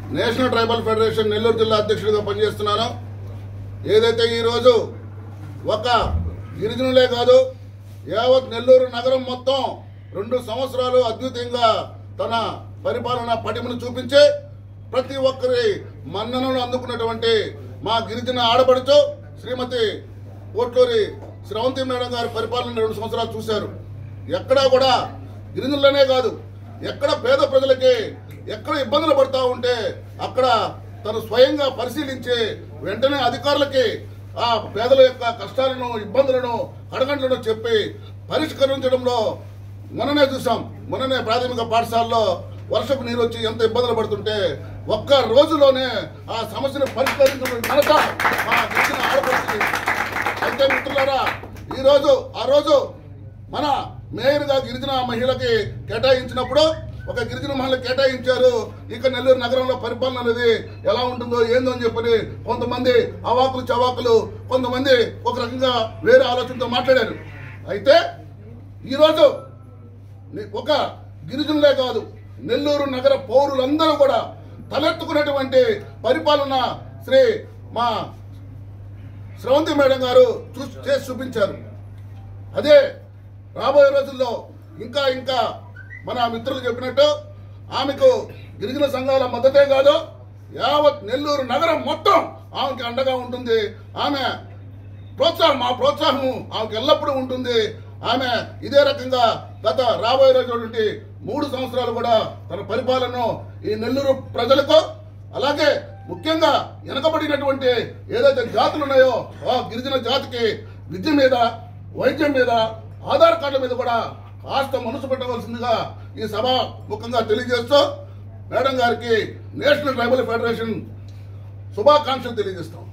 national tribal federation Nellore జిల్లా అధ్యక్షుడిగా పనిచేస్తున్నాను ఏదైతే ఈరోజు ఒక గిరిజనులే కాదు యావత్ నెల్లూరు నగరం మొత్తం రెండు సంవత్సరాలు అద్భుతంగా తన పరిపాలన పటిమను చూపించి ప్రతి ఒక్కరి మన్ననను అందుకున్నటువంటి మా గిరిజన ఆడపడుచు శ్రీమతి కోట్లూరి శ్రవంతి మేడం గారి పరిపాలన రెండు సంవత్సరాలు చూశారు ఎక్కడా కూడా గిరిజనులనే కాదు ఎక్కడ పేద ప్రజలకి ఎక్కడ ఇబ్బందులు పడతా ఉంటే అక్కడ తను స్వయంగా పరిశీలించి వెంటనే అధికారులకి ఆ పేదల యొక్క కష్టాలను ఇబ్బందులను అడగంటలను చెప్పి పరిష్కరించడంలో మొన్ననే చూసాం మొన్ననే ప్రాథమిక పాఠశాలలో వర్షపు నీరు వచ్చి ఎంత ఇబ్బందులు పడుతుంటే ఒక్క రోజులోనే ఆ సమస్యను పరిష్కరించడం ఘనత మా గిరిజన ఆడపడుతుంది అయితే మిత్రులారా ఈ రోజు ఆ రోజు మన మేయర్ గా గిరిజన మహిళకి కేటాయించినప్పుడు ఒక గిరిజన మహిళ కేటాయించారు ఇక నెల్లూరు నగరంలో పరిపాలన అనేది ఎలా ఉంటుందో ఏందో అని చెప్పని కొంతమంది అవాకులు చవాకులు కొంతమంది ఒక రకంగా వేరే ఆలోచనతో మాట్లాడారు అయితే ఈరోజు ని- ఒక గిరిజనులే కాదు నెల్లూరు నగర పౌరులందరూ కూడా తలెత్తుకున్నటువంటి పరిపాలన శ్రీ మా శ్రవంతి మేడం గారు చూ- చేసి చూపించారు అదే రాబోయే రోజుల్లో ఇంకా ఇంకా మన మిత్రులు చెప్పినట్టు ఆమెకు గిరిజన సంఘాల మద్దతే కాదు యావత్ నెల్లూరు నగరం మొత్తం ఆమెకి అండగా ఉంటుంది ఆమె ప్రోత్సాహం మా ప్రోత్సాహం ఆమెకు ఎల్లప్పుడూ ఉంటుంది ఆమె ఇదే రకంగా గత రాబోయే రోజుటువంటి మూడు సంవత్సరాలు కూడా తన పరిపాలనను ఈ నెల్లూరు ప్రజలకు అలాగే ముఖ్యంగా వెనకబడినటువంటి ఏదైతే జాతులు ఉన్నాయో ఆ గిరిజన జాతికి విద్య మీద వైద్యం మీద ఆధార్ కార్డుల మీద కూడా కాస్త మనసు పెట్టవలసిందిగా ఈ సభ ముఖంగా తెలియజేస్తూ మేడం గారికి నేషనల్ ట్రైబల్ ఫెడరేషన్ శుభాకాంక్షలు తెలియజేస్తాం